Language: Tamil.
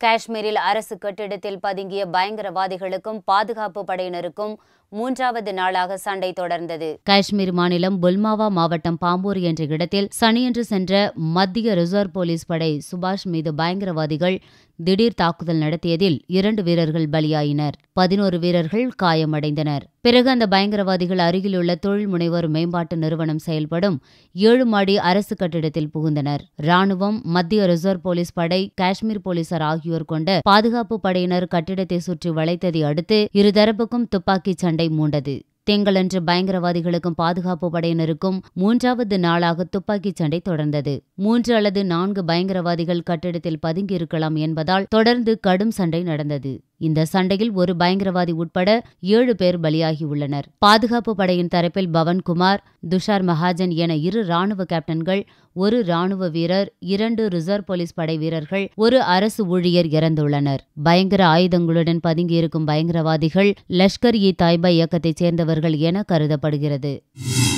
காஷ்மீரில் அரசு கட்டிடத்தில் பதுங்கிய பயங்கரவாதிகளுக்கும் பாதுகாப்பு படையினருக்கும் மூன்றாவது நாளாக சண்டை தொடர்ந்தது காஷ்மீர் மாநிலம் புல்மாவா மாவட்டம் பாம்பூர் என்ற இடத்தில் சனியன்று சென்ற மத்திய ரிசர்வ் போலீஸ் படை சுபாஷ் மீது பயங்கரவாதிகள் திடீர் தாக்குதல் நடத்தியதில் இரண்டு வீரர்கள் பலியாயினர் பதினோரு வீரர்கள் காயமடைந்தனர் பிறகு அந்த பயங்கரவாதிகள் அருகிலுள்ள தொழில் முனைவோர் மேம்பாட்டு நிறுவனம் செயல்படும் ஏழு மாடி அரசு கட்டிடத்தில் புகுந்தனர் ராணுவம் மத்திய ரிசர்வ் போலீஸ் படை காஷ்மீர் போலீசார் ஆகியோர் கொண்ட பாதுகாப்பு படையினர் கட்டிடத்தை சுற்றி வளைத்ததை அடுத்து இருதரப்புக்கும் துப்பாக்கிச் சண்டை மூண்டது திங்களன்று பயங்கரவாதிகளுக்கும் பாதுகாப்பு படையினருக்கும் மூன்றாவது நாளாக துப்பாக்கிச் சண்டை தொடர்ந்தது மூன்று அல்லது நான்கு பயங்கரவாதிகள் கட்டிடத்தில் பதுங்கியிருக்கலாம் என்பதால் தொடர்ந்து கடும் சண்டை நடந்தது இந்த சண்டையில் ஒரு பயங்கரவாதி உட்பட ஏழு பேர் பலியாகியுள்ளனர் பாதுகாப்பு படையின் தரப்பில் பவன்குமார் துஷார் மகாஜன் என இரு ராணுவ கேப்டன்கள் ஒரு ராணுவ வீரர் இரண்டு ரிசர்வ் போலீஸ் படை வீரர்கள் ஒரு அரசு ஊழியர் இறந்துள்ளனர் பயங்கர ஆயுதங்களுடன் பதுங்கியிருக்கும் பயங்கரவாதிகள் லஷ்கர் இ தாய்பா இயக்கத்தைச் சேர்ந்தவர்கள் என கருதப்படுகிறது